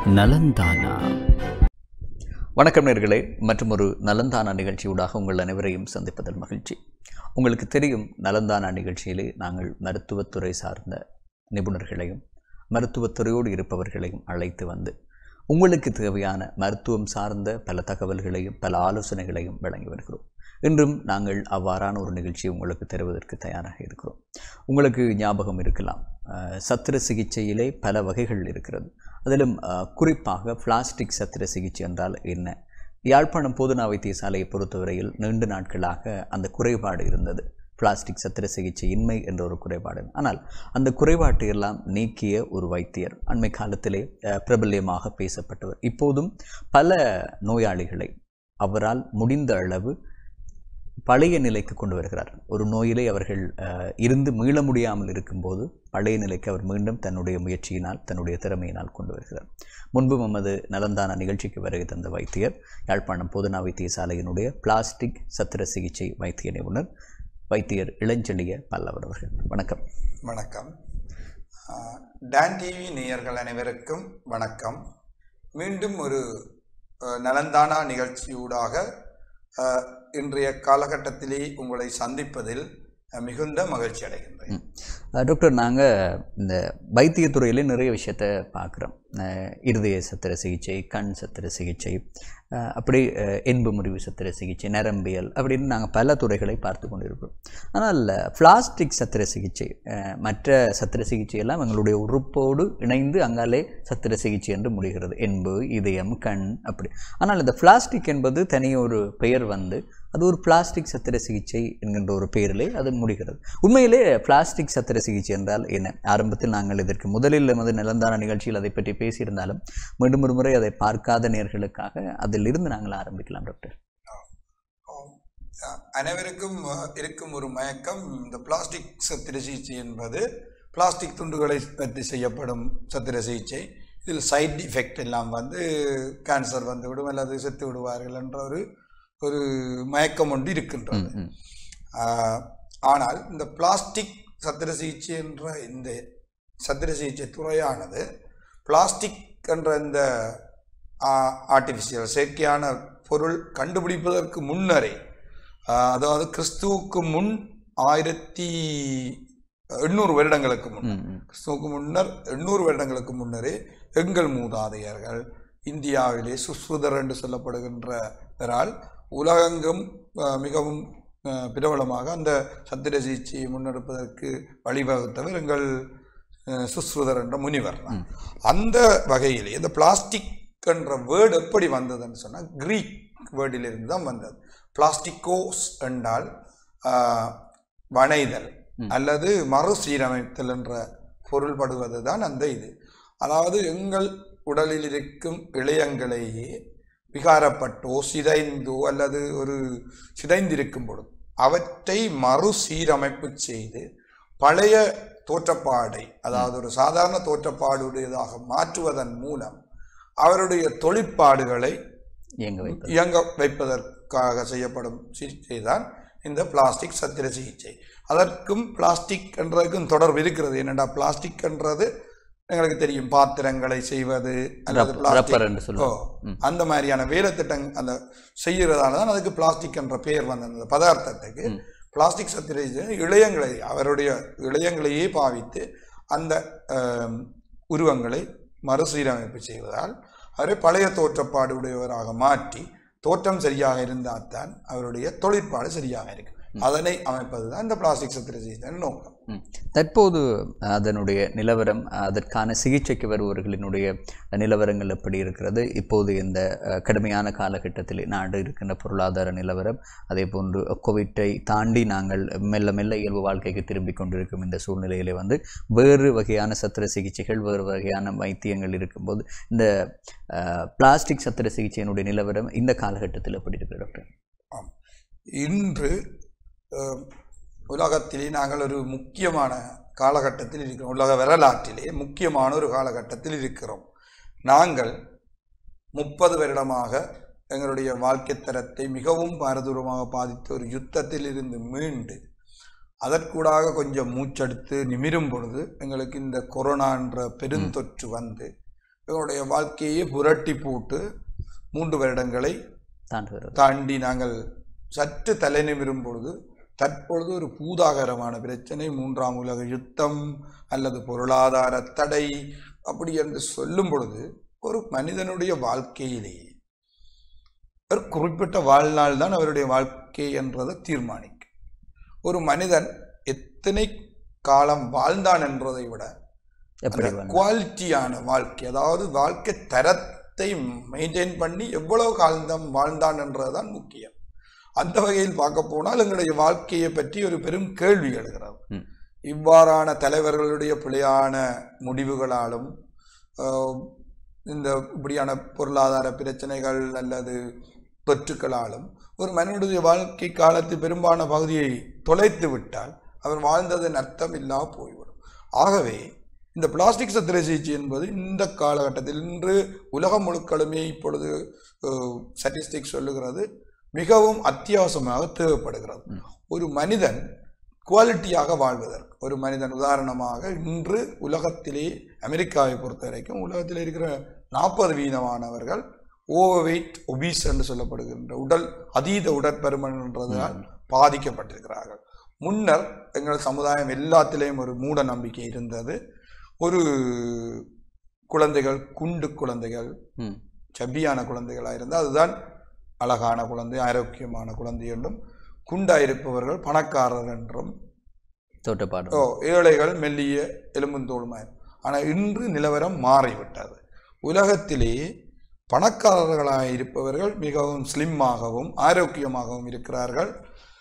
நலந்தானா வணக்கம் நேர்களே மற்றும் ஒரு நலந்தானா நிகழ்ச்சியூடாக உங்கள் அனைவரையும் சந்திப்பதில் மகிழ்ச்சி உங்களுக்கு தெரியும் நலந்தானா நிகழ்ச்சியிலே நாங்கள் மருத்துவத்துறை சார்ந்த நிபுணர்களையும் மருத்துவத்துறையோடு இருப்பவர்களையும் அழைத்து வந்து உங்களுக்கு தேவையான மருத்துவம் சார்ந்த பல தகவல்களையும் பல ஆலோசனைகளையும் வழங்கி வருகிறோம் இன்றும் நாங்கள் அவ்வாறான ஒரு நிகழ்ச்சியை உங்களுக்கு தருவதற்கு தயாராக இருக்கிறோம் உங்களுக்கு ஞாபகம் இருக்கலாம் அஹ், சத்திர சிகிச்சையிலே பல வகைகள் இருக்கிறது அதிலும் அஹ், குறிப்பாக பிளாஸ்டிக் சத்திர சிகிச்சை என்றால் என்ன யாழ்ப்பாணம் பொதுநா வைத்தியசாலையை பொறுத்தவரையில் நீண்ட நாட்களாக அந்த குறைபாடு இருந்தது பிளாஸ்டிக் சத்திர சிகிச்சை இன்மை என்ற ஒரு குறைபாடு ஆனால் அந்த குறைபாட்டை எல்லாம் நீக்கிய ஒரு வைத்தியர் அண்மை காலத்திலே அஹ், பிரபல்யமாக பேசப்பட்டவர் இப்போதும் பல நோயாளிகளை அவரால் முடிந்த அளவு பழைய நிலைக்கு கொண்டு வருகிறார் ஒரு நோயிலே அவர்கள் அஹ், இருந்து மீள முடியாமல் இருக்கும்போது பழைய நிலைக்கு அவர் மீண்டும் தன்னுடைய முயற்சியினால் தன்னுடைய திறமையினால் கொண்டு வருகிறார் முன்பு நமது நலந்தான நிகழ்ச்சிக்கு வருகை தந்த வைத்தியர் யாழ்ப்பாணம் பொதுநா வைத்தியசாலையினுடைய பிளாஸ்டிக் சத்திர சிகிச்சை வைத்திய நிபுணர் வைத்தியர் இளஞ்செழிய பல்லவர் அவர்கள் வணக்கம் வணக்கம் ஆஹ், டான் டிவி நேயர்கள் அனைவருக்கும் வணக்கம் மீண்டும் ஒரு அஹ், நலந்தானா நிகழ்ச்சியூடாக அஹ், இன்றைய காலகட்டத்திலே உங்களை சந்திப்பதில் அஹ், மிகுந்த மகிழ்ச்சி அடைகின்றேன் ம். அஹ் டாக்டர் நாங்கள் இந்த வைத்தியத்துறையிலே நிறைய விஷயத்த பார்க்குறோம் இருதய சத்திர சிகிச்சை கண் சத்திர சிகிச்சை அஹ் அப்படி அஹ், எண்பு முறிவு சத்திர சிகிச்சை நரம்பியல் அப்படின்னு நாங்கள் பல துறைகளை பார்த்து கொண்டிருக்கிறோம் ஆனால் பிளாஸ்டிக் சத்திர சிகிச்சை அஹ், மற்ற சத்திர சிகிச்சை எல்லாம் எங்களுடைய உறுப்போடு இணைந்து அங்காலே சத்திர சிகிச்சை என்று முடிகிறது எண்பு இதயம் கண் அப்படி ஆனால் இந்த பிளாஸ்டிக் என்பது தனி ஒரு பெயர் வந்து அது ஒரு பிளாஸ்டிக் சத்திர சிகிச்சை என்கின்ற ஒரு பெயரிலே அது முடிகிறது உண்மையிலே பிளாஸ்டிக் சத்திர சிகிச்சை என்றால் என்ன ஆரம்பத்தில் நாங்கள் இதற்கு முதலில் நமது நிலந்தான நிகழ்ச்சியில் அதை பற்றி பேசியிருந்தாலும் மீண்டும் ஒரு முறை அதை பார்க்காத நேர்களுக்காக அதிலிருந்து நாங்கள் ஆரம்பிக்கலாம் டாக்டர் ஆம். அஹ், அனைவருக்கும் அஹ், இருக்கும் ஒரு மயக்கம் இந்த பிளாஸ்டிக் சத்திர சிகிச்சை என்பது பிளாஸ்டிக் துண்டுகளை வைத்து செய்யப்படும் சத்திர சிகிச்சை இதில் சைட் எஃபெக்ட் எல்லாம் வந்து கேன்சர் வந்து விடும் அல்லது செத்து விடுவார்கள் என்ற ஒரு ஒரு மயக்கம் ஒன்று இருக்கின்றது ம், ம். ஆஹ், ஆனால் இந்த பிளாஸ்டிக் சத்திர சிகிச்சை என்ற இந்த சத்திர சிகிச்சை துறையானது பிளாஸ்டிக் என்ற இந்த ஆர்டிஃபிஷியல் செயற்கையான பொருள் கண்டுபிடிப்பதற்கு முன்னரே ஆஹ், அதாவது கிறிஸ்துவுக்கு முன் ஆயிரத்தி எண்ணூறு வருடங்களுக்கு முன் ம், ம். கிறிஸ்துவுக்கு முன்னர் எண்ணூறு வருடங்களுக்கு முன்னரே எங்கள் மூதாதையர்கள் இந்தியாவிலே சுஸ்ருதர் என்று சொல்லப்படுகின்றவரால் உலகெங்கும் அஹ், மிகவும் அஹ், பிரபலமாக அந்த சத்திர சிகிச்சையை முன்னெடுப்பதற்கு வழிவகுத்தவர் எங்கள் அஹ், சுஸ்ருதர் என்ற முனிவர் தான். அந்த வகையிலே இந்த பிளாஸ்டிக் என்ற வேர்டு எப்படி வந்ததுன்னு சொன்னால் கிரீக் வேர்டிலிருந்து தான் வந்தது பிளாஸ்டிகோஸ் என்றால் ஆஹ், வணைதல் அல்லது மறுசீரமைத்தல் என்ற பொருள்படுவது தான் அந்த இது அதாவது எங்கள் உடலில் இருக்கும் இளையங்களையே விகாரப்பட்டோ சிதைந்தோ அல்லது ஒரு சிதைந்திருக்கும் பொழுது அவற்றை மறுசீரமைப்பு செய்து பழைய தோற்றப்பாடை அதாவது ஒரு சாதாரண தோற்றப்பாடுடையதாக மாற்றுவதன் மூலம் அவருடைய தொழிற்பாடுகளை இயங்க வைப்பது இயங்க வைப்பதற்காக செய்யப்படும் சிகிச்சை தான் இந்த பிளாஸ்டிக் சத்திர சிகிச்சை அதற்கும் பிளாஸ்டிக் என்றதுக்கும் தொடர்பு இருக்கிறது என்னடா பிளாஸ்டிக் என்றது எங்களுக்கு தெரியும் பாத்திரங்களை செய்வது அல்லது ரப்ப- plastic- ரப்பர் என்று ஓ, சொல்லுவோம் அந்த மாதிரியான வேலை திட்டம் அந்த செய்யறதால தான் அதுக்கு பிளாஸ்டிக் என்ற பெயர் வந்த அந்த பதார்த்தத்துக்கு பிளாஸ்டிக் சத்திர சிகிச்சை இளையங்களை அவருடைய இளையங்களையே பாவித்து அந்த ஆம், உருவங்களை மறுசீரமைப்பு செய்வதால் அவரை பழைய தோற்றப்பாடு உடையவராக மாற்றி தோற்றம் சரியாக இருந்தால்தான் அவருடைய தொழிற்பாடு சரியாக இருக்கும் அதனை அமைப்பது தான் இந்த பிளாஸ்டிக் சத்திர சிகிச்சை நோக்கம் ம். தற்போது அதனுடைய நிலவரம் அதற்கான சிகிச்சைக்கு வருபவர்களினுடைய நிலவரங்கள் எப்படி இருக்கிறது இப்போது இந்த அஹ், கடுமையான காலகட்டத்தில் நாடு இருக்கின்ற பொருளாதார நிலவரம் அதே போன்று கோவிட்டை தாண்டி நாங்கள் மெல்ல மெல்ல இயல்பு வாழ்க்கைக்கு திரும்பிக் கொண்டிருக்கும் இந்த சூழ்நிலையிலே வந்து வேறு வகையான சத்திர சிகிச்சைகள் வேறு வகையான வைத்தியங்கள் இருக்கும்போது இந்த அஹ், பிளாஸ்டிக் சத்திர சிகிச்சையினுடைய நிலவரம் இந்த காலகட்டத்தில் எப்படி இருக்கு டாக்டர் ஆம் இன்று அஹ், உலகத்திலே நாங்கள் ஒரு முக்கியமான காலகட்டத்தில் இருக்கிறோம் உலக வரலாற்றிலே முக்கியமான ஒரு காலகட்டத்தில் இருக்கிறோம் நாங்கள் முப்பது வருடமாக எங்களுடைய வாழ்க்கை தரத்தை மிகவும் பாரதூரமாக பாதித்த ஒரு யுத்தத்தில் இருந்து மீண்டு அதற்கூடாக கொஞ்சம் மூச்செடுத்து நிமிரும் பொழுது எங்களுக்கு இந்த கொரோனா என்ற பெருந்தொற்று வந்து எங்களுடைய வாழ்க்கையை புரட்டி போட்டு மூன்று வருடங்களை தாண்டி வருவது தாண்டி நாங்கள் சற்று தலை நிமிரும் பொழுது தற்பொழுது ஒரு பூதாகரமான பிரச்சனை மூன்றாம் உலக யுத்தம் அல்லது பொருளாதார தடை அப்படி என்று சொல்லும் பொழுது ஒரு மனிதனுடைய வாழ்க்கையிலே ஒரு குறிப்பிட்ட வாழ்நாள் தான் அவருடைய வாழ்க்கை என்றதை தீர்மானிக்கும் ஒரு மனிதன் எத்தனை காலம் வாழ்ந்தான் என்றதை விட எப்படி வேணும்? குவாலிட்டியான வாழ்க்கை அதாவது வாழ்க்கை தரத்தை மெயின்டைன் பண்ணி எவ்வளவு காலம் வாழ்ந்தான் என்றதுதான் முக்கியம் அந்த வகையில் பார்க்க போனால் எங்களுடைய வாழ்க்கையை பற்றி ஒரு பெரும் கேள்வி எழுகிறது ம். இவ்வாறான தலைவர்களுடைய பிழையான முடிவுகளாலும் ஆஹ், இந்த இப்படியான பொருளாதார பிரச்சனைகள் அல்லது தொற்றுக்களாலும் ஒரு மனிதனுடைய வாழ்க்கை காலத்து பெரும்பாலான பகுதியை தொலைத்து விட்டால் அவர் வாழ்ந்ததன் அர்த்தம் இல்லா போய்விடும் ஆகவே இந்த பிளாஸ்டிக் சத்திர சிகிச்சை என்பது இந்த காலகட்டத்தில் இன்று உலகம் முழுக்களுமே இப்பொழுது ஸ்டாட்டிஸ்டிக்ஸ் சொல்லுகிறது மிகவும் அத்தியாவசியமாக தேவைப்படுகிறது ஒரு மனிதன் குவாலிட்டியாக வாழ்வதற்கு ஒரு மனிதன் உதாரணமாக இன்று உலகத்திலே அமெரிக்காவை பொறுத்த வரைக்கும் உலகத்தில் இருக்கிற நாற்பது வீதமானவர்கள் ஓவர் வெயிட் ஒபீஸ் என்று சொல்லப்படுகின்ற உடல் அதீத உடற்பருமன் என்றதால் பாதிக்கப்பட்டிருக்கிறார்கள் முன்னர் எங்கள் சமுதாயம் எல்லாத்திலேயும் ஒரு மூட நம்பிக்கை இருந்தது ஒரு குழந்தைகள் குண்டு குழந்தைகள் ம் சப்பியான குழந்தைகளாக இருந்தால் அதுதான் அழகான குழந்தை ஆரோக்கியமான குழந்தை என்றும் குண்டாயிருப்பவர்கள் பணக்காரர் என்றும் தோட்டப்பாடு ஓ ஏழைகள் மெல்லிய எலும்புந்தோளுமாய் ஆனால் இன்று நிலவரம் மாறிவிட்டது உலகத்திலே பணக்காரர்களாக இருப்பவர்கள் மிகவும் ஸ்லிம்மாகவும் ஆரோக்கியமாகவும் இருக்கிறார்கள்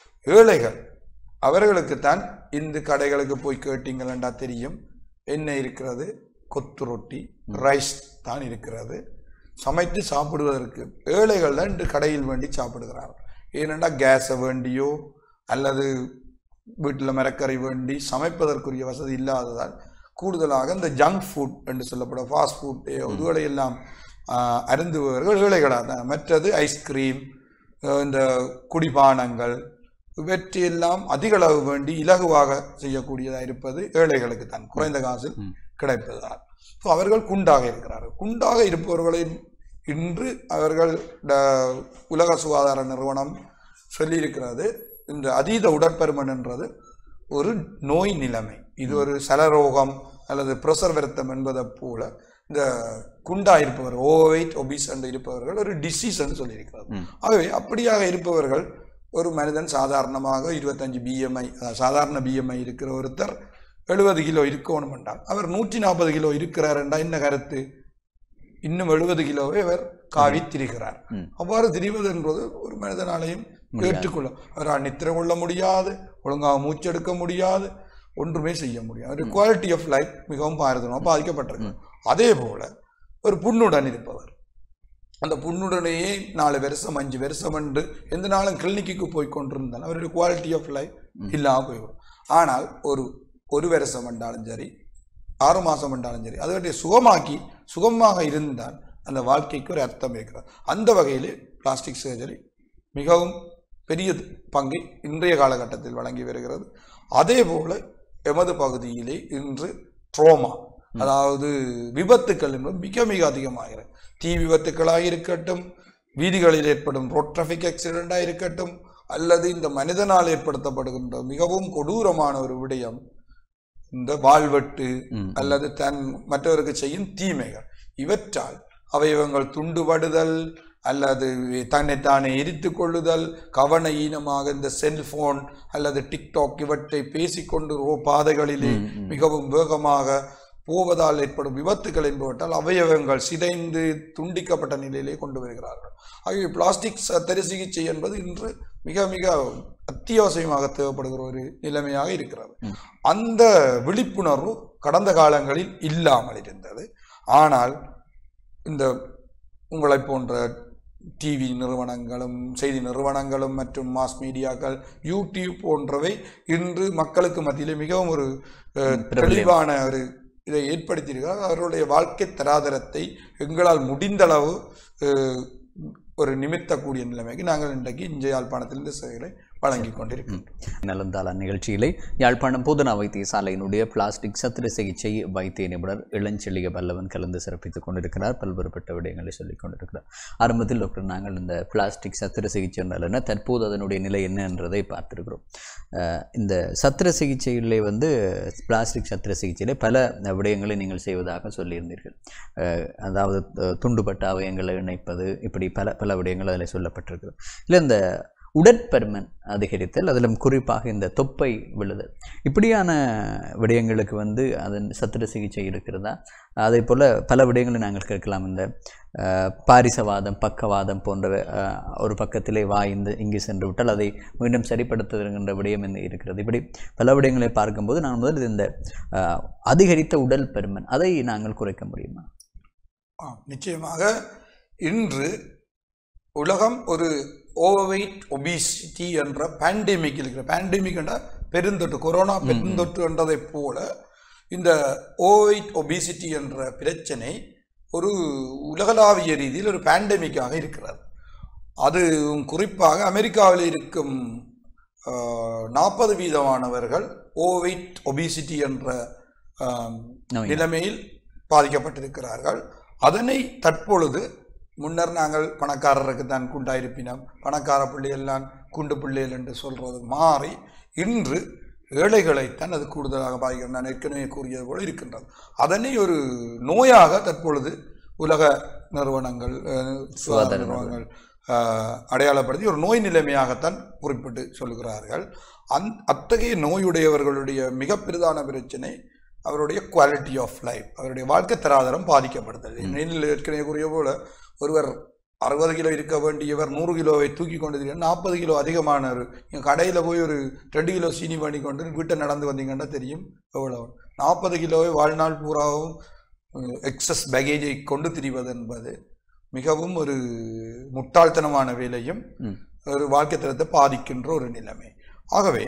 ஏழைகள் அவர்களுக்குத்தான் இந்த கடைகளுக்கு போய் கேட்டீங்களா தெரியும் என்ன இருக்கிறது கொத்து ரொட்டி ரைஸ் தான் இருக்கிறது சமைத்து சாப்பிடுவதற்கு ஏழைகள் தான் இன்று கடையில் வேண்டி சாப்பிடுகிறார்கள் ஏனென்றால் கேஸை வேண்டியோ அல்லது வீட்டில் மரக்கறி வேண்டி சமைப்பதற்குரிய வசதி இல்லாததால் கூடுதலாக இந்த ஜங்க் ஃபுட் என்று சொல்லப்படும் ஃபாஸ்ட் ஃபுட் இதுகளை எல்லாம் ஆஹ், அருந்துபவர்கள் ஏழைகளாக தான் மற்றது ஐஸ்கிரீம் இந்த குடிபானங்கள் இவற்றையெல்லாம் அதிக அளவு வேண்டி இலகுவாக செய்யக்கூடியதாக இருப்பது ஏழைகளுக்கு தான் குறைந்த காசில் ம். கிடைப்பதால் ஸோ அவர்கள் குண்டாக இருக்கிறார்கள் குண்டாக இருப்பவர்களை இன்று அவர்கள் ட- உலக சுகாதார நிறுவனம் சொல்லியிருக்கிறது இந்த அதீத உடற்பருமன் என்றது ஒரு நோய் நிலைமை இது ஒரு சலரோகம் அல்லது பிரசர் வருத்தம் என்பதை போல இந்த குண்டா இருப்பவர் ஓவர் வெயிட் ஒபிஸ் என்று இருப்பவர்கள் ஒரு டிசீஸ் என்று சொல்லியிருக்கிறது ம். ஆகவே அப்படியாக இருப்பவர்கள் ஒரு மனிதன் சாதாரணமாக இருபத்தஞ்சு பிஎம்ஐ சாதாரண பிஎம்ஐ இருக்கிற ஒருத்தர் எழுபது கிலோ இருக்கணும் என்றால் அவர் நூற்றி நாற்பது கிலோ இருக்கிறார் என்றால் என்ன கருத்து இன்னும் எழுபது கிலோவை அவர் காவி திரிகிறார் ம். அவ்வாறு திரிவது என்பது ஒரு மனிதனாலையும் ஏற்றுக்கொள்ள அவரால் நித்திர கொள்ள முடியாது ஒழுங்காக மூச்செடுக்க முடியாது ஒன்றுமே செய்ய முடியாது ஒரு குவாலிட்டி ஆஃப் லைஃப் மிகவும் பாரதமாக பாதிக்கப்பட்டிருக்கு அதே போல ஒரு புண்ணுடன் இருப்பவர் அந்த புண்ணுடனேயே நாலு வருஷம் அஞ்சு வருஷம் என்று எந்த நாளும் கிளினிக்கு போய் கொண்டிருந்தால் அவருடைய குவாலிட்டி ஆஃப் லைஃப் இல்லாமல் போய்விடும் ஆனால் ஒரு ஒரு வருஷம் என்றாலும் சரி ஆறு மாதம் என்றாலும் சரி அதனுடைய சுகமாக்கி சுகமாக இருந்தால் அந்த வாழ்க்கைக்கு ஒரு அர்த்தம் இருக்கிறது அந்த வகையில் பிளாஸ்டிக் சர்ஜரி மிகவும் பெரிய பங்கை இன்றைய காலகட்டத்தில் வழங்கி வருகிறது அதே போல எமது பகுதியிலே இன்று ட்ரோமா அதாவது விபத்துக்கள் என்பது மிக மிக அதிகமாகிறது தீ விபத்துக்களாக இருக்கட்டும் வீதிகளில் ஏற்படும் ரோட் டிராஃபிக் ஆக்சிடென்டாக இருக்கட்டும் அல்லது இந்த மனிதனால் ஏற்படுத்தப்படுகின்ற மிகவும் கொடூரமான ஒரு விடயம் இந்த வாழ்வெட்டு ம். அல்லது தன் மற்றவருக்கு செய்யும் தீமைகள் இவற்றால் அவயவங்கள் துண்டுபடுதல் அல்லது தன்னைத்தானே எரித்து கொள்ளுதல் கவன ஈனமாக இந்த செல்போன் அல்லது டிக்டாக் இவற்றை பேசிக்கொண்டு ரோ பாதைகளிலே ம், ம். மிகவும் வேகமாக போவதால் ஏற்படும் விபத்துகள் என்பவற்றால் அவயவங்கள் சிதைந்து துண்டிக்கப்பட்ட நிலையிலே கொண்டு வருகிறார்கள் ஆகவே பிளாஸ்டிக் சத்திர சிகிச்சை என்பது இன்று மிக மிக அத்தியாவசியமாக தேவைப்படுகிற ஒரு நிலைமையாக இருக்கிறது ம். அந்த விழிப்புணர்வு கடந்த காலங்களில் இல்லாமல் இருந்தது ஆனால் இந்த உங்களை போன்ற டிவி நிறுவனங்களும் செய்தி நிறுவனங்களும் மற்றும் மாஸ் மீடியாக்கள் யூடியூப் போன்றவை இன்று மக்களுக்கு மத்தியிலே மிகவும் ஒரு அஹ், பிரபல்யம். தெளிவான ஒரு இதை ஏற்படுத்தியிருக்கிறார் அவருடைய வாழ்க்கை தராதரத்தை எங்களால் முடிந்தளவு அஹ், ஒரு நிமித்தக்கூடிய நிலைமைக்கு நாங்கள் இன்றைக்கு இந்திய யாழ்ப்பாணத்திலிருந்து சேவைகளை வழங்கி கொண்டிருக்கின்றோம் நலந்தாள நிகழ்ச்சியிலே யாழ்ப்பாணம் போதனா வைத்தியசாலையினுடைய பிளாஸ்டிக் சத்திர சிகிச்சை வைத்திய நிபுணர் இளஞ்செழிய பல்லவன் கலந்து சிறப்பித்துக் கொண்டிருக்கிறார் பல்வேறுபட்ட விடயங்களை சொல்லிக் கொண்டிருக்கிறார் ஆரம்பத்தில் டாக்டர் நாங்கள் இந்த பிளாஸ்டிக் சத்திர சிகிச்சை என்றால் என்ன தற்போது அதனுடைய நிலை என்ன என்றதை பார்த்திருக்கிறோம் அஹ் இந்த சத்திர சிகிச்சையிலே வந்து பிளாஸ்டிக் சத்திர சிகிச்சையிலே பல விடயங்களை நீங்கள் செய்வதாக சொல்லியிருந்தீர்கள் அஹ் அதாவது அஹ் துண்டுபட்ட அவயங்களை இணைப்பது இப்படி பல பல விடயங்கள் அதில் சொல்லப்பட்டிருக்கு இல்லை இந்த உடற்பருமன் அதிகரித்தல் அதிலும் குறிப்பாக இந்த தொப்பை விழுதல் இப்படியான விடயங்களுக்கு வந்து அதன் சத்திர சிகிச்சை இருக்கிறதா அதே போல் பல விடயங்களை நாங்கள் கேட்கலாம் இந்த அஹ், பாரிசவாதம் பக்கவாதம் போன்ற அஹ், ஒரு பக்கத்திலே வாய்ந்து இங்கு சென்று விட்டால் அதை மீண்டும் சரிப்படுத்துகின்ற விடயம் என்ன இருக்கிறது இப்படி பல விடயங்களை பார்க்கும்போது நான் முதல் இந்த அஹ், அதிகரித்த உடல் பருமன் அதை நாங்கள் குறைக்க முடியுமா ஆம், நிச்சயமாக இன்று உலகம் ஒரு ஓவர்வெயிட் ஒபிசிட்டி என்ற பேண்டமிக் இருக்கிற பேண்டமிக் என்ற பெருந்தொற்று கொரோனா பெருந்தொற்று என்றதைப் போல இந்த ஓவர்வெயிட் ஒபிசிட்டி என்ற பிரச்சனை ஒரு உலகளாவிய ரீதியில் ஒரு பேண்டமிக்காக இருக்கிறது அது குறிப்பாக அமெரிக்காவில் இருக்கும் நாற்பது வீதமானவர்கள் ஓவெயிட் ஒபிசிட்டி என்ற ஆம், நோய். நிலைமையில் பாதிக்கப்பட்டிருக்கிறார்கள் அதனை தற்பொழுது முன்னர் நாங்கள் பணக்காரருக்கு தான் குண்டாயிருப்பினோம் பணக்கார பிள்ளையெல்லாம் குண்டு பிள்ளைகள் என்று சொல்றது மாறி இன்று ஏழைகளைத்தான் அது கூடுதலாக பாதிக்கிறது நான் ஏற்கனவே கூறியது போல இருக்கின்றது அதனை ஒரு நோயாக தற்பொழுது உலக நிறுவனங்கள் அஹ், சுகாதார நிறுவனங்கள் அஹ், அடையாளப்படுத்தி ஒரு நோய் நிலைமையாகத்தான் குறிப்பிட்டு சொல்கிறார்கள் அந் அத்தகைய நோயுடையவர்களுடைய மிக பிரதான பிரச்சனை அவருடைய குவாலிட்டி ஆஃப் லைஃப் அவருடைய வாழ்க்கை தராதரம் பாதிக்கப்படுதல் நெல்லில் ஏற்கனவே கூறிய போல ஒருவர் அறுபது கிலோ இருக்க வேண்டியவர் நூறு கிலோவை தூக்கி கொண்டு நாற்பது கிலோ அதிகமானவர் நீங்கள் கடையில் போய் ஒரு ரெண்டு கிலோ சீனி பண்ணி கொண்டு வீட்டை நடந்து வந்தீங்கன்னா தெரியும் எவ்வளவு நாற்பது கிலோவை வாழ்நாள் பூராவும் எக்ஸஸ் பேகேஜை கொண்டு திரிவது என்பது மிகவும் ஒரு முட்டாள்தனமான வேலையும் ம். ஒரு வாழ்க்கை தரத்தை பாதிக்கின்ற ஒரு நிலைமை ஆகவே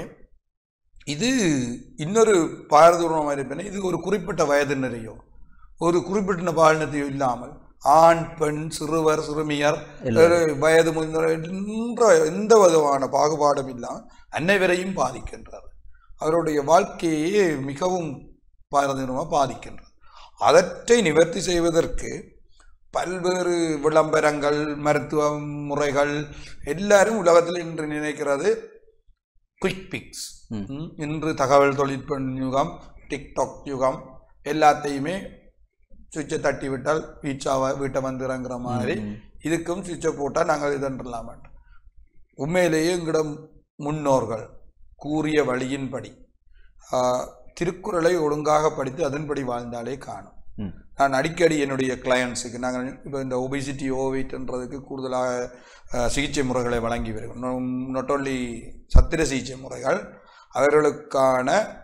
இது இன்னொரு பாரதூரமாக இருப்பின இது ஒரு குறிப்பிட்ட வயதினரையோ ஒரு குறிப்பிட்ட பாலினத்தையோ இல்லாமல் ஆண் பெண் சிறுவர் சிறுமியர் ஒரு வயது முதிர்ந்தவர் என்ற எந்த விதமான பாகுபாடும் இல்லாமல் அனைவரையும் பாதிக்கின்றது அவருடைய வாழ்க்கையே மிகவும் பாரதூரமாக பாதிக்கின்றது அதற்றை நிவர்த்தி செய்வதற்கு பல்வேறு விளம்பரங்கள் மருத்துவ முறைகள் எல்லாரும் உலகத்தில் இன்று நினைக்கிறது குயிக் பிக்ஸ் ம். இன்று தகவல் தொழில்நுட்ப யுகம் டிக்டாக் யுகம் எல்லாத்தையுமே சுவிட்சை தட்டி விட்டால் பீச்சாவை வீட்டை வந்து இறங்குற மாதிரி இதுக்கும் சுவிட்சை போட்டால் நாங்கள் இதன்றலாம் மாட்டோம் உண்மையிலேயே எங்களிடம் முன்னோர்கள் கூறிய வழியின்படி ஆஹ், திருக்குறளை ஒழுங்காக படித்து அதன்படி வாழ்ந்தாலே காணும் ம். நான் அடிக்கடி என்னுடைய கிளையண்ட்ஸுக்கு நாங்கள் இப்போ இந்த ஒபிசிட்டி ஓவைட்ன்றதுக்கு கூடுதலாக அஹ், சிகிச்சை முறைகளை வழங்கி வருகிறோம் நாட் ஓன்லி சத்திர சிகிச்சை முறைகள் அவர்களுக்கான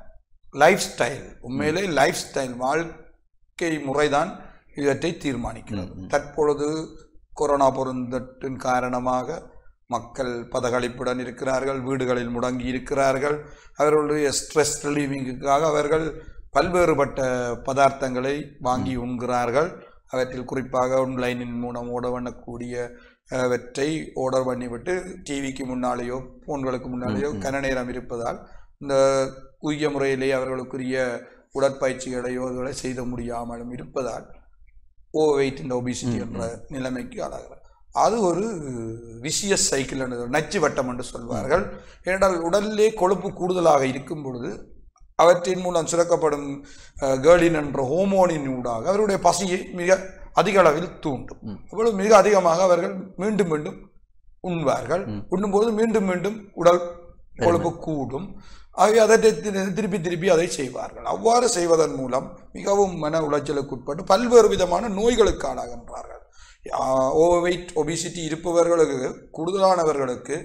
லைஃப் ஸ்டைல் உண்மையிலே லைஃப் ஸ்டைல் வாழ்க்கை முறைதான் இவற்றை தீர்மானிக்கிறது தற்பொழுது கொரோனா பொருந்தத்தின் காரணமாக மக்கள் பதகளிப்புடன் இருக்கிறார்கள் வீடுகளில் முடங்கி இருக்கிறார்கள் அவர்களுடைய ஸ்ட்ரெஸ் ரிலீவிங்குக்காக அவர்கள் பல்வேறுபட்ட பதார்த்தங்களை வாங்கி உண்கிறார்கள் அவற்றில் குறிப்பாக ஆன்லைனின் மூலம் ஓட பண்ணக்கூடிய அவற்றை ஆர்டர் பண்ணிவிட்டு டிவிக்கு முன்னாலேயோ ஃபோன்களுக்கு முன்னாலேயோ கன நேரம் இருப்பதால் இந்த உரிய முறையிலே அவர்களுக்குரிய உடற்பயிற்சிகளையோ அதுகளை செய்த முடியாமலும் இருப்பதால் ஓவெயிட் இந்த ஒபிசிட்டி என்ற நிலைமைக்கு ஆளாகிறார் அது ஒரு விஷியஸ் சைக்கிள் என்று நச்சு வட்டம் என்று சொல்வார்கள் ஏனென்றால் உடலிலே கொழுப்பு கூடுதலாக இருக்கும் பொழுது அவற்றின் மூலம் சுரக்கப்படும் அஹ், கேர்லின் என்ற ஹோமோனின் ஊடாக அவருடைய பசியை மிக அதிக அளவில் தூண்டும் அவ்வளவு மிக அதிகமாக அவர்கள் மீண்டும் மீண்டும் உண்பார்கள் உண்ணும்போது மீண்டும் மீண்டும் உடல் கொழுப்பு கூடும் ஆகவே அதை தி- திருப்பி திருப்பி அதை செய்வார்கள் அவ்வாறு செய்வதன் மூலம் மிகவும் மன உளைச்சலுக்கு உட்பட்டு பல்வேறு விதமான நோய்களுக்கு ஆளாகின்றார்கள் ஓவர்வெயிட் ஒபிசிட்டி இருப்பவர்களுக்கு கூடுதலானவர்களுக்கு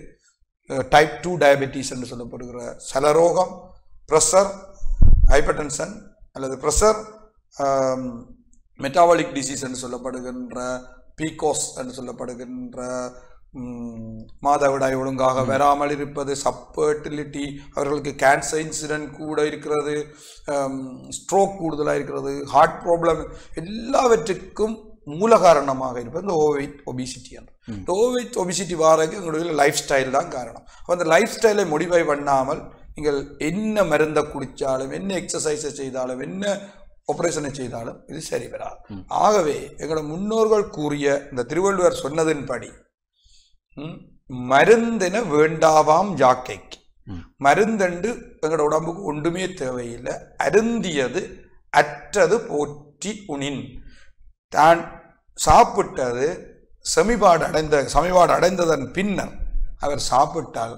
டைப் டூ டயபெட்டிஸ் என்று சொல்லப்படுகிற சலரோகம் ப்ரெஷர் ஹைப்பர்டென்ஷன் அல்லது ப்ரெஷர் மெட்டாபாலிக் டிசீஸ் என்று சொல்லப்படுகின்ற பீகோஸ் என்று சொல்லப்படுகின்ற ம், மாதவிடாய் ஒழுங்காக வராமல் இருப்பது சப்பர்டிலிட்டி அவர்களுக்கு கேன்சர் இன்சிடென்ட் கூட இருக்கிறது ஸ்ட்ரோக் கூடுதலாக இருக்கிறது ஹார்ட் ப்ராப்ளம் எல்லாவற்றுக்கும் மூல காரணமாக இருப்பது இந்த ஓவெயிட் ஒபிசிட்டி இந்த ஓவெயிட் ஒபிசிட்டி வாரதுக்கு எங்களுடைய லைஃப் ஸ்டைல் தான் காரணம் அப்போ அந்த லைஃப் ஸ்டைலை மோடிஃபை பண்ணாமல் நீங்கள் என்ன மருந்தை குடித்தாலும் என்ன எக்ஸசைஸை செய்தாலும் என்ன ஆபரேஷனை செய்தாலும் இது சரி வராது ஆகவே எங்களோட முன்னோர்கள் கூறிய இந்த திருவள்ளுவர் சொன்னதின்படி ம், மருந்தின வேண்டாவாம் யாக்கைக்கு மருந்தண்டு எங்களோட உடம்புக்கு ஒன்றுமே தேவையில்லை அருந்தியது அற்றது போற்றி உணின் தான் சாப்பிட்டது செமிபாடு அடைந்த சமிபாடு அடைந்ததன் பின்னர் அவர் சாப்பிட்டால்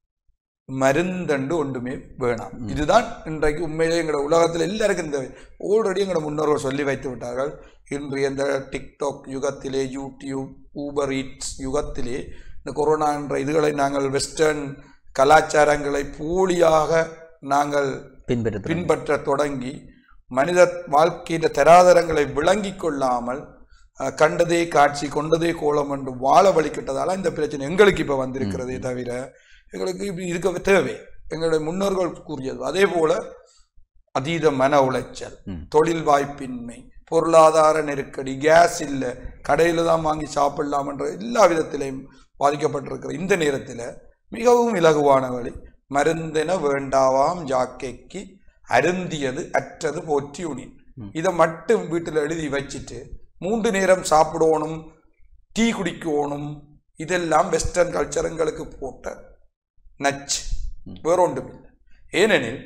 மருந்தண்டு ஒன்றுமே வேணாம் இதுதான் இன்றைக்கு உண்மையிலே எங்களோட உலகத்தில் எல்லாருக்கும் தேவை ஆல்ரெடி எங்களோட முன்னோர்கள் சொல்லி வைத்து விட்டார்கள் இன்று இந்த டிக்டாக் யுகத்திலே யூடியூப் ஊபர் ஈட்ஸ் யுகத்திலே இந்த கொரோனா என்ற இதுகளை நாங்கள் வெஸ்டர்ன் கலாச்சாரங்களை போலியாக நாங்கள் பின்பற்ற பின்பற்ற தொடங்கி மனித வாழ்க்கையின் தராதரங்களை விளங்கி கொள்ளாமல் அஹ், கண்டதே காட்சி கொண்டதே கோலம் என்று வாழ வழிக்கிட்டதால இந்த பிரச்சனை எங்களுக்கு இப்ப வந்திருக்கிறதே தவிர எங்களுக்கு இப்படி இருக்க தேவை எங்களுடைய முன்னோர்கள் கூறியது அதே போல அதீத மன உளைச்சல் தொழில் வாய்ப்பின்மை பொருளாதார நெருக்கடி கேஸ் இல்லை கடையில தான் வாங்கி சாப்பிடலாம் என்ற எல்லா விதத்திலையும் பாதிக்கப்பட்டிருக்கிற இந்த நேரத்தில் மிகவும் இலகுவான வழி மருந்தென வேண்டாவாம் ஜாக்கைக்கு அருந்தியது அற்றது போற்றி உணின் இதை மட்டும் வீட்டில் எழுதி வச்சுட்டு மூன்று நேரம் சாப்பிடணும் டீ குடிக்கணும் இதெல்லாம் வெஸ்டர்ன் கல்ச்சரங்களுக்கு போட்ட நச்சு வேறொன்றும் இல்லை ஏனெனில்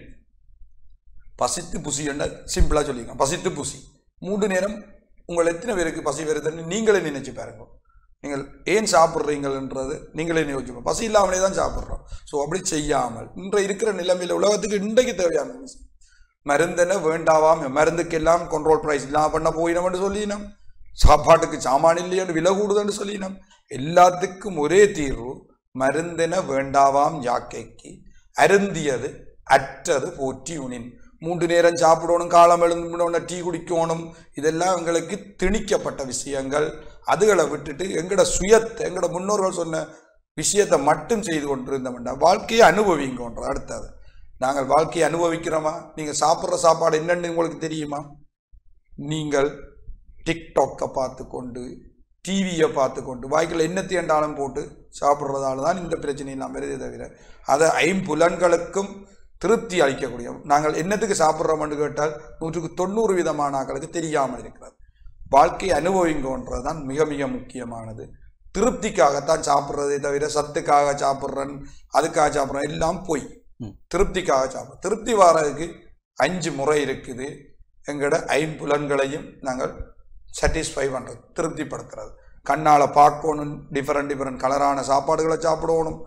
பசித்து புசி என்ன சிம்பிளா சொல்லிக்கலாம் பசித்து புசி மூன்று நேரம் உங்கள் எத்தனை பேருக்கு பசி வருதுன்னு நீங்களே நினைச்சு பாருங்க நீங்கள் ஏன் சாப்பிட்றீங்கன்றது நீங்களே யோசிச்சு பசி இல்லாமலே தான் சாப்பிட்றோம் ஸோ அப்படி செய்யாமல் இன்று இருக்கிற நிலைமையில உலகத்துக்கு இன்றைக்கு தேவையான விஷயம். மருந்தென வேண்டாவாம் மருந்துக்கெல்லாம் கண்ட்ரோல் ப்ரைஸ் இல்லாம பண்ண போயினோம்னு சொல்லினோம் சாப்பாட்டுக்கு சாமான் இல்லையன்னு விலை கூடுதுன்னு சொல்லினோம் எல்லாத்துக்கும் ஒரே தீர்வு மருந்தென வேண்டாவாம் யாக்கைக்கு அருந்தியது அற்றது போற்றி உனின் மூன்று நேரம் சாப்பிடணும் காலம் எழுந்துடணும் டீ குடிக்கணும் இதெல்லாம் எங்களுக்கு திணிக்கப்பட்ட விஷயங்கள் அதுகளை விட்டுட்டு எங்களோட சுயத்தை எங்களோட முன்னோர்கள் சொன்ன விஷயத்தை மட்டும் செய்து கொண்டிருந்தோம்னா வாழ்க்கையை அனுபவிங்கன்ற அடுத்தது நாங்கள் வாழ்க்கையை அனுபவிக்கிறோமா நீங்கள் சாப்பிட்ற சாப்பாடு என்னன்னு உங்களுக்கு தெரியுமா நீங்கள் டிக்டாக்கை பார்த்து கொண்டு டிவியை பார்த்து கொண்டு வாய்க்குள்ள என்ன தீண்டாலும் போட்டு சாப்பிட்றதால தான் இந்த பிரச்சனை எல்லாம் வருதே தவிர அதை ஐம்புலன்களுக்கும் திருப்தி அளிக்கக்கூடிய நாங்கள் என்னத்துக்கு சாப்பிட்றோம்னு கேட்டால் நூற்றுக்கு தொண்ணூறு விதமான ஆக்களுக்கு தெரியாமல் இருக்கிறது வாழ்க்கையை அனுபவிங்கன்றது தான் மிக மிக முக்கியமானது திருப்திக்காகத்தான் சாப்பிட்றதே தவிர சத்துக்காக சாப்பிட்றேன் அதுக்காக சாப்பிட்றேன் எல்லாம் பொய் திருப்திக்காக சாப்பிட்றோம் திருப்தி வாரதுக்கு அஞ்சு முறை இருக்குது எங்களோட ஐம்புலன்களையும் நாங்கள் சாட்டிஸ்ஃபை பண்ணுறது திருப்திப்படுத்துறது கண்ணால் பார்க்கணும் டிஃப்ரெண்ட் டிஃப்ரெண்ட் கலரான சாப்பாடுகளை சாப்பிடணும்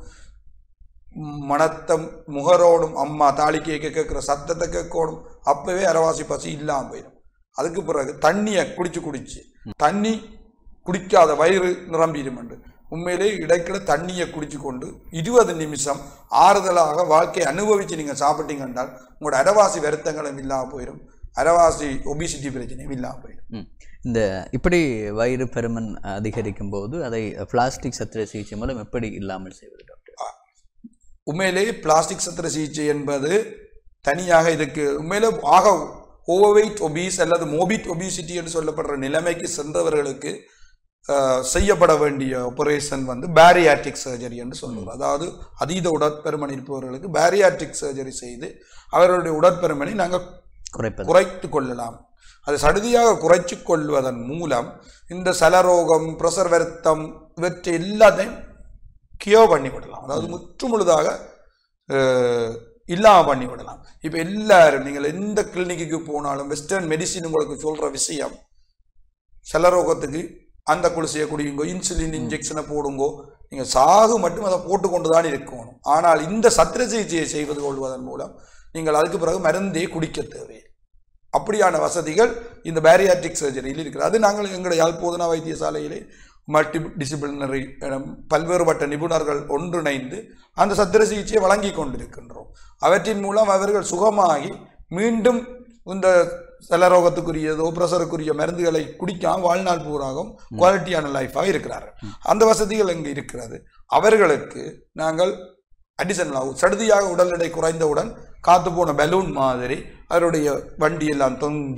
மனத்தை முகரோடும் அம்மா தாலி கேட்க கேட்குற சத்தத்தை கேட்கணும் அப்பவே அரவாசி பசி இல்லாமல் போயிடும் அதுக்கு பிறகு தண்ணியை குடிச்சு குடிச்சு தண்ணி குடிக்காத வயிறு நிரம்பிடுமெண்டு உண்மையிலே இடைக்கிட தண்ணியை குடிச்சு கொண்டு இருபது நிமிஷம் ஆறுதலாக வாழ்க்கையை அனுபவிச்சு நீங்கள் சாப்பிட்டீங்க என்றால் உங்களோட அரவாசி வருத்தங்களும் இல்லாமல் போயிடும் அரவாசி ஒபிசிட்டி பிரச்சனையும் இல்லாமல் போயிடும் ம். இந்த இப்படி வயிறு பருமன் அதிகரிக்கும் போது அதை பிளாஸ்டிக் சத்திர சிகிச்சை மூலம் எப்படி இல்லாமல் செய்வது டாக்டர் உண்மையிலே பிளாஸ்டிக் சத்திர சிகிச்சை என்பது தனியாக இதுக்கு உண்மையிலே ஆக ஓவர்வெயிட் ஒபீஸ் அல்லது மோபிட் ஒபிசிட்டி என்று சொல்லப்படுற நிலைமைக்கு சென்றவர்களுக்கு அஹ், செய்யப்பட வேண்டிய ஆபரேஷன் வந்து பேரியாட்ரிக் சர்ஜரி என்று சொல்லுவோம் அதாவது அதீத உடற்பெருமன் இருப்பவர்களுக்கு பேரியாட்ரிக் சர்ஜரி செய்து அவர்களுடைய உடற்பெருமனை நாங்கள் குறைப்பது குறைத்து கொள்ளலாம் அது சடுதியாக குறைச்சு கொள்வதன் மூலம் இந்த சலரோகம் பிரசர் வருத்தம் இவற்றை எல்லாத்தையும் கியோ பண்ணி விடலாம் அதாவது முற்றுமுழுதாக அஹ், இல்லாம பண்ணி விடலாம் இப்போ எல்லாரும் நீங்கள் எந்த கிளினிக்கு போனாலும் வெஸ்டர்ன் மெடிசின் உங்களுக்கு சொல்ற விஷயம் சலரோகத்துக்கு அந்த குளிசையை குடியுங்கோ இன்சுலின் இன்ஜெக்ஷனை போடுங்கோ நீங்கள் சாகு மட்டும் அதை போட்டுக்கொண்டு தான் இருக்கணும் ஆனால் இந்த சத்திர சிகிச்சையை செய்வது கொள்வதன் மூலம் நீங்கள் அதுக்கு பிறகு மருந்தே குடிக்க தேவையில்லை அப்படியான வசதிகள் இந்த பேரியாட்ரிக் சர்ஜரியில் இருக்கிறது அது நாங்கள் எங்களுடைய யாழ்ப்போதனா வைத்தியசாலையிலே மல்டி டிசிப்ளினரி பல்வேறுபட்ட நிபுணர்கள் ஒன்றிணைந்து அந்த சத்திர சிகிச்சையை வழங்கி கொண்டிருக்கின்றோம் அவற்றின் மூலம் அவர்கள் சுகமாகி மீண்டும் இந்த சலரோகத்துக்குரியதோ பிரஷருக்குரிய மருந்துகளை குடிக்காம வாழ்நாள் பூராகவும் குவாலிட்டியான லைஃபாக இருக்கிறார்கள் அந்த வசதிகள் இங்கு இருக்கிறது அவர்களுக்கு நாங்கள் அடிஷனலாக சடுதியாக உடல் எடை குறைந்தவுடன் காத்து போன பலூன் மாதிரி அவருடைய வண்டி எல்லாம் தொங்கி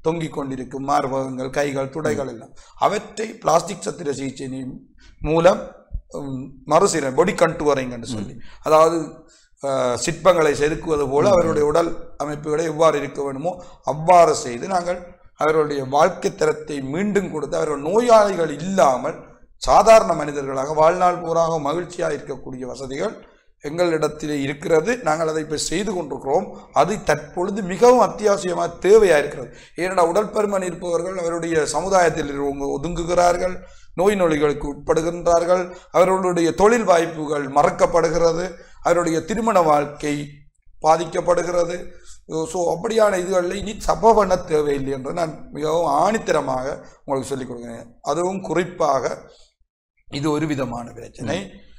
தொங்கிக் கொண்டிருக்கும் மார்பகங்கள் கைகள் துடைகள் எல்லாம் அவற்றை பிளாஸ்டிக் சத்திர சிகிச்சை மூலம் உம், மறுசீர பொடி கண்டுவரிங் என்று சொல்லி அதாவது அஹ், சிற்பங்களை செதுக்குவது போல அவருடைய உடல் அமைப்புகளை எவ்வாறு இருக்க வேண்டுமோ அவ்வாறு செய்து நாங்கள் அவர்களுடைய வாழ்க்கை தரத்தை மீண்டும் கொடுத்து அவர்கள் நோயாளிகள் இல்லாமல் சாதாரண மனிதர்களாக வாழ்நாள் பூராக மகிழ்ச்சியாக இருக்கக்கூடிய வசதிகள் எங்களிடத்திலே இருக்கிறது நாங்கள் அதை இப்போ செய்து கொண்டிருக்கிறோம் அது தற்பொழுது மிகவும் அத்தியாவசியமாக தேவையாக இருக்கிறது ஏனென்றால் உடல் பருமன் இருப்பவர்கள் அவருடைய சமுதாயத்தில் இருப்பவங்க ஒதுங்குகிறார்கள் நோய் நொடிகளுக்கு உட்படுகின்றார்கள் அவர்களுடைய தொழில் வாய்ப்புகள் மறக்கப்படுகிறது அவருடைய திருமண வாழ்க்கை பாதிக்கப்படுகிறது ஸோ அப்படியான இதுகளில் இனி சப பண்ண தேவையில்லை என்று நான் மிகவும் ஆணித்தரமாக உங்களுக்கு சொல்லிக் கொடுக்கிறேன் அதுவும் குறிப்பாக இது ஒரு விதமான பிரச்சனை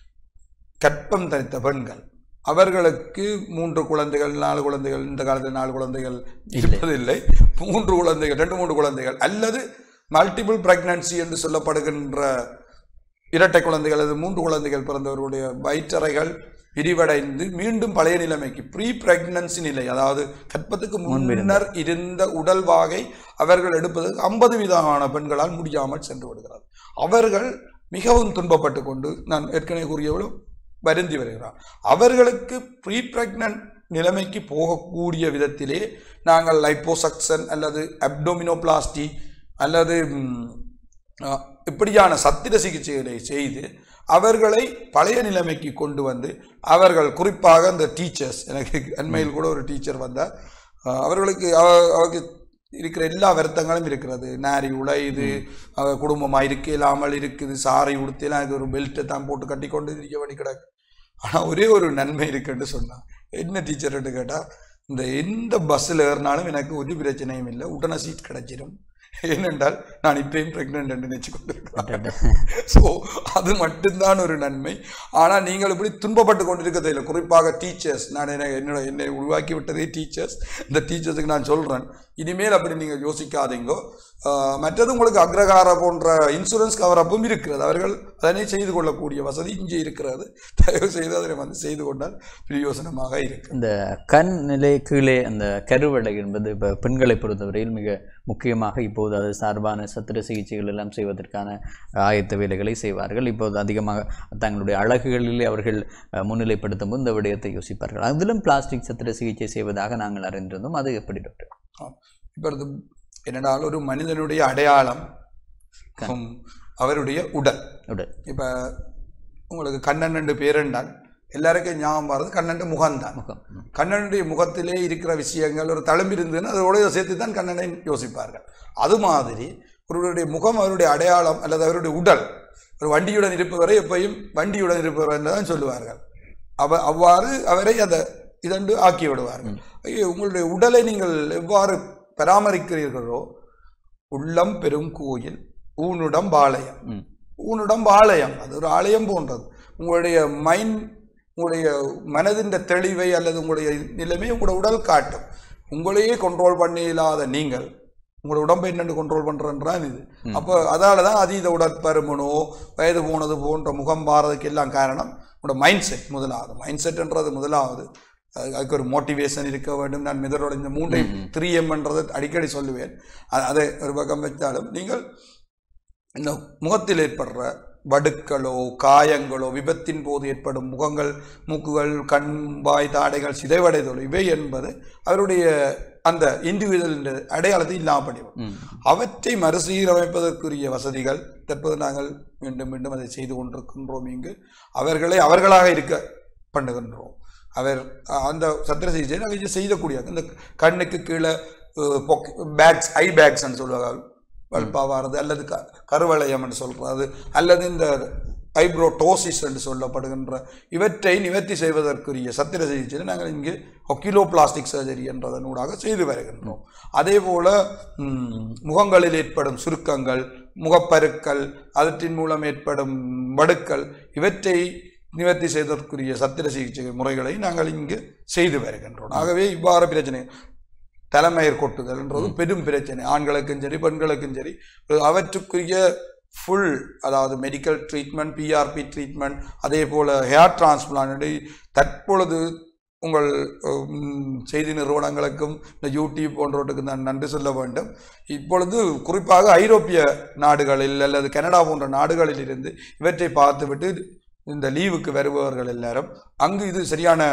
கற்பம் தரித்த பெண்கள் அவர்களுக்கு மூன்று குழந்தைகள் நாலு குழந்தைகள் இந்த காலத்தில் நாலு குழந்தைகள் இருப்பதில்லை மூன்று குழந்தைகள் ரெண்டு மூன்று குழந்தைகள் அல்லது மல்டிபிள் பிரெக்னன்சி என்று சொல்லப்படுகின்ற இரட்டை குழந்தைகள் அல்லது மூன்று குழந்தைகள் பிறந்தவர்களுடைய வயிற்றறைகள் விரிவடைந்து மீண்டும் பழைய நிலைமைக்கு ப்ரீ பிரெக்னன்சி நிலை அதாவது கற்பத்துக்கு முன்னர் இருந்த உடல் வாகை அவர்கள் எடுப்பது ஐம்பது விதமான பெண்களால் முடியாமல் சென்று விடுகிறார் அவர்கள் மிகவும் துன்பப்பட்டு கொண்டு நான் ஏற்கனவே கூறியவளும் வருந்தி வருகிறார் அவர்களுக்கு ப்ரீ பிரெக்னன்ட் நிலைமைக்கு போகக்கூடிய விதத்திலே நாங்கள் லைப்போசக்சன் அல்லது அப்டோமினோபிளாஸ்டி அல்லது ம், அஹ், இப்படியான சத்திர சிகிச்சைகளை செய்து அவர்களை பழைய நிலைமைக்கு கொண்டு வந்து அவர்கள் குறிப்பாக இந்த டீச்சர்ஸ் எனக்கு அண்மையில் கூட ஒரு டீச்சர் வந்தார் அஹ், அவர்களுக்கு அவ- அவருக்கு இருக்கிற எல்லா வருத்தங்களும் இருக்கிறது நாரி உழையுது அவ குடும்பமாக இருக்க இல்லாமல் இருக்குது சாரி உடுத்தலாம் இது ஒரு பெல்ட்டை தான் போட்டு கட்டி கொண்டு இருக்க வேண்டி கிடக்கு ஆனால் ஒரே ஒரு நன்மை இருக்குன்னு சொன்னான் என்ன டீச்சர்ட்டு கேட்டால் இந்த எந்த பஸ்ஸில் ஏறினாலும் எனக்கு ஒரு பிரச்சனையும் இல்லை உடனே சீட் கிடைச்சிடும் ஏனென்றால் நான் இப்பயும் ப்ரெக்னென்ட் என்று நினைச்சு கொண்டிருக்கிறேன் ஸோ அது மட்டும்தான் ஒரு நன்மை ஆனால் நீங்கள் இப்படி துன்பப்பட்டு கொண்டிருக்கிறது இல்லை குறிப்பாக டீச்சர்ஸ் நான் என்ன என்னோட என்னை உருவாக்கி விட்டதே டீச்சர்ஸ் இந்த டீச்சர்ஸுக்கு நான் சொல்கிறேன் இனிமேல் அப்படி நீங்கள் யோசிக்காதீங்கோ ஆஹ் மற்றது உங்களுக்கு அக்ரகார போன்ற இன்சூரன்ஸ் கவரப்பும் இருக்கிறது அவர்கள் அதனை செய்து கொள்ளக்கூடிய வசதி இங்கே இருக்கிறது தயவு செய்து அதனை வந்து செய்து கொண்டால் பிரயோசனமாக இருக்கு இந்த கண் நிலை கீழே அந்த கருவடை என்பது இப்போ பெண்களை பொறுத்தவரையில் மிக முக்கியமாக இப்போது அது சார்பான சத்திர சிகிச்சைகள் எல்லாம் செய்வதற்கான ஆயத்த வேலைகளை செய்வார்கள் இப்போது அதிகமாக தங்களுடைய அழகுகளிலே அவர்கள் அஹ், முன்னிலைப்படுத்தும் போது இந்த விடயத்தை யோசிப்பார்கள் அதிலும் பிளாஸ்டிக் சத்திர சிகிச்சை செய்வதாக நாங்கள் அறிந்திருந்தோம் அது எப்படி டாக்டர் இப்போ இது என்னடால் ஒரு மனிதனுடைய அடையாளம் ஹம், அவருடைய உடல் உடல் இப்போ உங்களுக்கு கண்ணன் ரெண்டு பேருண்டால் எல்லாருக்கும் ஞாபகம் வர்றது கண்ணன் முகம்தான் முகம் ம். கண்ணனுடைய முகத்திலே இருக்கிற விஷயங்கள் ஒரு தழும்பு இருந்ததுன்னா அதோட சேர்த்து தான் கண்ணனை யோசிப்பார்கள் அது மாதிரி ஒருவருடைய முகம் அவருடைய அடையாளம் அல்லது அவருடைய உடல் ஒரு வண்டியுடன் இருப்பவரை எப்பயும் வண்டியுடன் இருப்பவர் என்று தான் சொல்லுவார்கள் அவ அவ்வாறு அவரை அதை இதண்டு ஆக்கி விடுவார்கள் ஐயோ உங்களுடைய உடலை நீங்கள் எவ்வாறு பராமரிக்கிறீர்களோ உள்ளம் பெரும் கோயில் ஊனுடம் பாளையம் ம். ஊனுடம் ஆலயம் அது ஒரு ஆலயம் போன்றது உங்களுடைய மைண்ட் உங்களுடைய மனதின் தெளிவை அல்லது உங்களுடைய நிலைமை உங்களோட உடல் காட்டும் உங்களையே கண்ட்ரோல் பண்ண இல்லாத நீங்கள் உங்களோட உடம்பை என்னென்று கண்ட்ரோல் பண்ணுறன்றான் இது அப்போ அதால தான் அதீத உடற்பருமனோ வயது போனது போன்ற முகம் மாறதுக்கு எல்லாம் காரணம் உங்களோட மைண்ட் செட் முதலாவது மைண்ட் செட்ன்றது முதலாவது அது- அதுக்கு ஒரு மோட்டிவேஷன் இருக்க வேண்டும் நான் மிதரோட இந்த மூன்றை த்ரீ எம்ன்றதை அடிக்கடி சொல்லுவேன் அ- அதை ஒரு பக்கம் வைத்தாலும் நீங்கள் இந்த முகத்தில் ஏற்படுற வடுக்களோ காயங்களோ விபத்தின் போது ஏற்படும் முகங்கள் மூக்குகள் கண் வாய் தாடைகள் சிதைவடைதலோ இவை என்பது அவருடைய அந்த இண்டிவிஜுவல் அடையாளத்தை இல்லாமல் பண்ணிவிடும் ம். அவற்றை மறுசீரமைப்பதற்குரிய வசதிகள் தற்போது நாங்கள் மீண்டும் மீண்டும் அதை செய்து கொண்டிருக்கின்றோம் இங்கு அவர்களை அவர்களாக இருக்க பண்ணுகின்றோம் அவர் அஹ், அந்த சத்திர சிகிச்சை நாங்கள் செய்யக்கூடிய இந்த கண்ணுக்கு கீழே பேக்ஸ் ஐ பேக்ஸ்ன்னு சொல்லுவாங்க வல்பாவாரது அல்லது க கருவளையம் என்று சொல்றது அல்லது இந்த ஐப்ரோ டோசிஸ் என்று சொல்லப்படுகின்ற இவற்றை நிவர்த்தி செய்வதற்குரிய சத்திர சிகிச்சையை நாங்கள் இங்கு ஒக்கிலோ பிளாஸ்டிக் சர்ஜரி என்றதனூடாக செய்து வருகின்றோம் அதே போல ம், முகங்களில் ஏற்படும் சுருக்கங்கள் முகப்பருக்கள் அவற்றின் மூலம் ஏற்படும் வடுக்கள் இவற்றை நிவர்த்தி செய்வதற்குரிய சத்திர சிகிச்சை முறைகளை நாங்கள் இங்கு செய்து வருகின்றோம் ஆகவே இவ்வாறு பிரச்சனை தலைமயிர் கொட்டுதல்ன்றது பெரும் பிரச்சனை ஆண்களுக்கும் சரி பெண்களுக்கும் சரி அவற்றுக்குரிய ஃபுல் அதாவது மெடிக்கல் ட்ரீட்மெண்ட் பிஆர்பி ட்ரீட்மெண்ட் அதே போல் ஹேர் டிரான்ஸ்பிளான்ட் தற்பொழுது உங்கள் உம், செய்தி நிறுவனங்களுக்கும் இந்த யூடியூப் போன்றவற்றுக்கு நான் நன்றி சொல்ல வேண்டும் இப்பொழுது குறிப்பாக ஐரோப்பிய நாடுகளில் அல்லது கனடா போன்ற நாடுகளில் இருந்து இவற்றை பார்த்துவிட்டு இந்த லீவுக்கு வருபவர்கள் எல்லாரும் அங்கு இது சரியான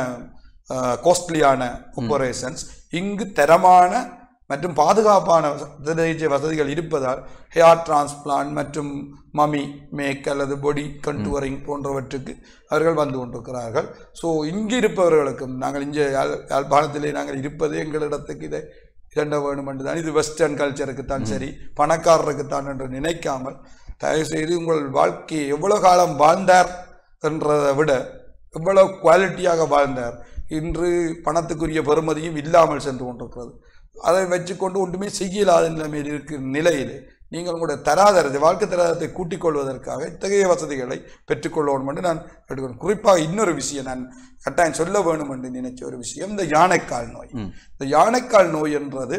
காஸ்ட்லியான ஆபரேஷன்ஸ் இங்கு தரமான மற்றும் பாதுகாப்பான சிகிச்சை வசதிகள் இருப்பதால் ஹேர் டிரான்ஸ்பிளான்ட் மற்றும் மமி மேக் அல்லது பொடி கண்டூரிங் போன்றவற்றுக்கு அவர்கள் வந்து கொண்டிருக்கிறார்கள் ஸோ இங்கு இருப்பவர்களுக்கும் நாங்கள் இங்கே யாழ் யாழ்ப்பாணத்திலே நாங்கள் இருப்பது எங்களிடத்துக்கு இதை இரண்ட வேண்டும் என்று தான் இது வெஸ்டர்ன் கல்ச்சருக்கு தான் சரி பணக்காரருக்கு தான் என்று நினைக்காமல் தயவுசெய்து உங்கள் வாழ்க்கையை எவ்வளவு காலம் வாழ்ந்தார் என்றதை விட எவ்வளவு குவாலிட்டியாக வாழ்ந்தார் இன்று பணத்துக்குரிய பெறுமதியும் இல்லாமல் சென்று கொண்டிருக்கிறது அதை வச்சுக்கொண்டு ஒன்றுமே செய்யலாத நிலைமையில் இருக்கிற நிலையில் நீங்கள் உங்களுடைய தராதரத்தை வாழ்க்கை தராதரத்தை கூட்டிக் கொள்வதற்காக இத்தகைய வசதிகளை பெற்றுக்கொள்ளணும் என்று நான் எடுக்கிறேன் குறிப்பாக இன்னொரு விஷயம் நான் கட்டாயம் சொல்ல வேணும் என்று நினைச்ச ஒரு விஷயம் இந்த யானைக்கால் நோய் இந்த யானைக்கால் நோய் என்றது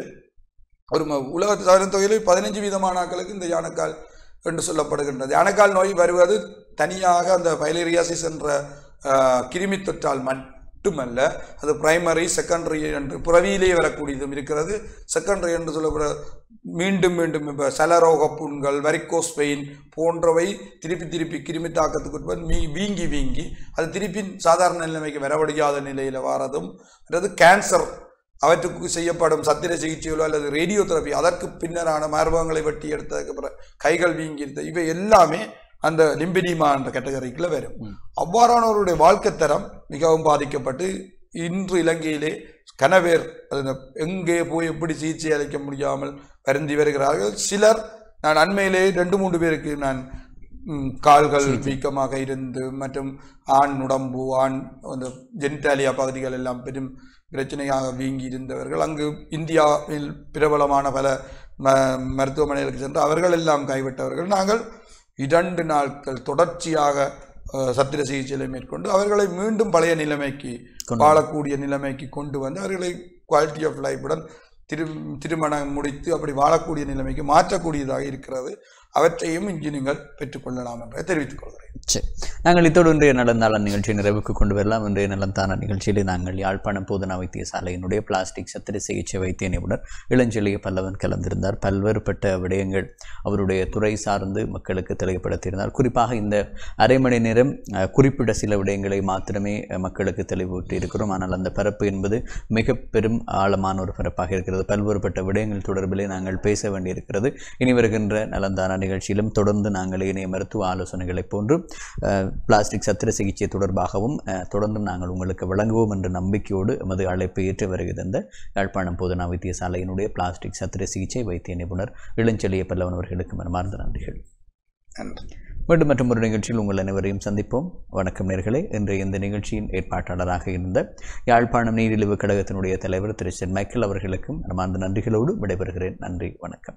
ஒரு ம- உலகத்து சாதன தொகையில் பதினஞ்சு வீதமான ஆட்களுக்கு இந்த யானைக்கால் என்று சொல்லப்படுகின்றது யானைக்கால் நோய் வருவது தனியாக அந்த பைலேரியாசிஸ் என்ற ஆஹ், கிருமி தொற்றால் மட்டுமல்ல அது பிரைமரி செகண்டரி என்று புறவியிலே வரக்கூடியதும் இருக்கிறது செகண்டரி என்று சொல்லப்பட மீண்டும் மீண்டும் இப்போ சலரோக புண்கள் வெரிகோஸ் பெயின் போன்றவை திருப்பி திருப்பி கிருமி தாக்கத்துக்கு உட்பட்டு மீ வீங்கி வீங்கி அது திருப்பி சாதாரண நிலைமைக்கு வரவடியாத நிலையில் வாரதும் அதாவது கேன்சர் அவற்றுக்கு செய்யப்படும் சத்திர சிகிச்சைகளோ அல்லது ரேடியோ தெரப்பி அதற்கு பின்னரான மார்பகங்களை வெட்டி எடுத்ததுக்கு பிறகு கைகள் வீங்கி இருந்தது இவை எல்லாமே அந்த லிம்பிடிமா என்ற கேட்டகரிக்குள்ள வரும் அவ்வாறானவருடைய வாழ்க்கை தரம் மிகவும் பாதிக்கப்பட்டு இன்று இலங்கையிலே கனவேர் அது எங்கே போய் எப்படி சிகிச்சை அளிக்க முடியாமல் வருந்தி வருகிறார்கள் சிலர் நான் அண்மையிலே ரெண்டு மூன்று பேருக்கு நான் ம், கால்கள் வீக்கமாக இருந்து மற்றும் ஆண் உடம்பு ஆண் அந்த ஜெனிட்டாலியா பகுதிகள் எல்லாம் பெரும் பிரச்சனையாக வீங்கி இருந்தவர்கள் அங்கு இந்தியாவில் பிரபலமான பல ம மருத்துவமனைகளுக்கு சென்று அவர்கள் எல்லாம் கைவிட்டவர்கள் நாங்கள் இரண்டு நாட்கள் தொடர்ச்சியாக அஹ், சத்திர சிகிச்சைகளை மேற்கொண்டு அவர்களை மீண்டும் பழைய நிலைமைக்கு வாழக்கூடிய நிலைமைக்கு கொண்டு வந்து அவர்களை குவாலிட்டி ஆஃப் லைஃபுடன் திரு திருமணம் முடித்து அப்படி வாழக்கூடிய நிலைமைக்கு மாற்றக்கூடியதாக இருக்கிறது அவற்றையும் இங்கு நீங்கள் பெற்றுக்கொள்ளலாம் என்பதை தெரிவித்துக் கொள்கிறேன் சரி நாங்கள் இத்தோடு இன்றைய நலந்தாள நிகழ்ச்சியை நிறைவுக்கு கொண்டு வரலாம் இன்றைய நலந்தான நிகழ்ச்சியில் நாங்கள் யாழ்ப்பாணம் போதனா வைத்தியசாலையினுடைய பிளாஸ்டிக் சத்திர சிகிச்சை வைத்திய நிபுணர் இளஞ்செழிய பல்லவன் கலந்திருந்தார் பல்வேறுபட்ட விடயங்கள் அவருடைய துறை சார்ந்து மக்களுக்கு தெளிவுபடுத்தியிருந்தார் குறிப்பாக இந்த அரை மணி நேரம் அஹ், குறிப்பிட்ட சில விடயங்களை மாத்திரமே அஹ், மக்களுக்கு தெளிவூட்டி இருக்கிறோம் ஆனால் அந்த பரப்பு என்பது மிக பெரும் ஆழமான ஒரு பரப்பாக இருக்கிறது பல்வேறுபட்ட விடயங்கள் தொடர்பிலே நாங்கள் பேச வேண்டியிருக்கிறது இனி வருகின்ற நலந்தான நிகழ்ச்சியிலும் தொடர்ந்து நாங்கள் இணைய மருத்துவ ஆலோசனைகளைப் போன்று அஹ், பிளாஸ்டிக் சத்திர சிகிச்சை தொடர்பாகவும் அஹ், தொடர்ந்தும் நாங்கள் உங்களுக்கு வழங்குவோம் என்ற நம்பிக்கையோடு எமது அழைப்பை ஏற்று வருகின்ற யாழ்ப்பாணம் போதனா வைத்தியசாலையினுடைய பிளாஸ்டிக் சத்திர சிகிச்சை வைத்திய நிபுணர் இளஞ்செழிய பல்லவன் அவர்களுக்கு மனமார்ந்த நன்றிகள் நன்றி மீண்டும் மற்றும் ஒரு நிகழ்ச்சியில் உங்கள் அனைவரையும் சந்திப்போம் வணக்கம் நேர்களே இன்றைய இந்த நிகழ்ச்சியின் ஏற்பாட்டாளராக இருந்த யாழ்ப்பாணம் நீரிழிவு கழகத்தினுடைய தலைவர் திரு சென் மைக்கேல் அவர்களுக்கும் மனமார்ந்த நன்றிகளோடு விடைபெறுகிறேன் நன்றி வணக்கம்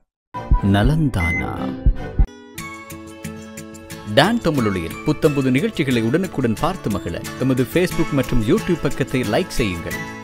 நலந்தானா டான் தமிழொலியில் புத்தம்புது நிகழ்ச்சிகளை உடனுக்குடன் பார்த்து மகிழ எமது ஃபேஸ்புக் மற்றும் யூடியூப் பக்கத்தை லைக் செய்யுங்கள்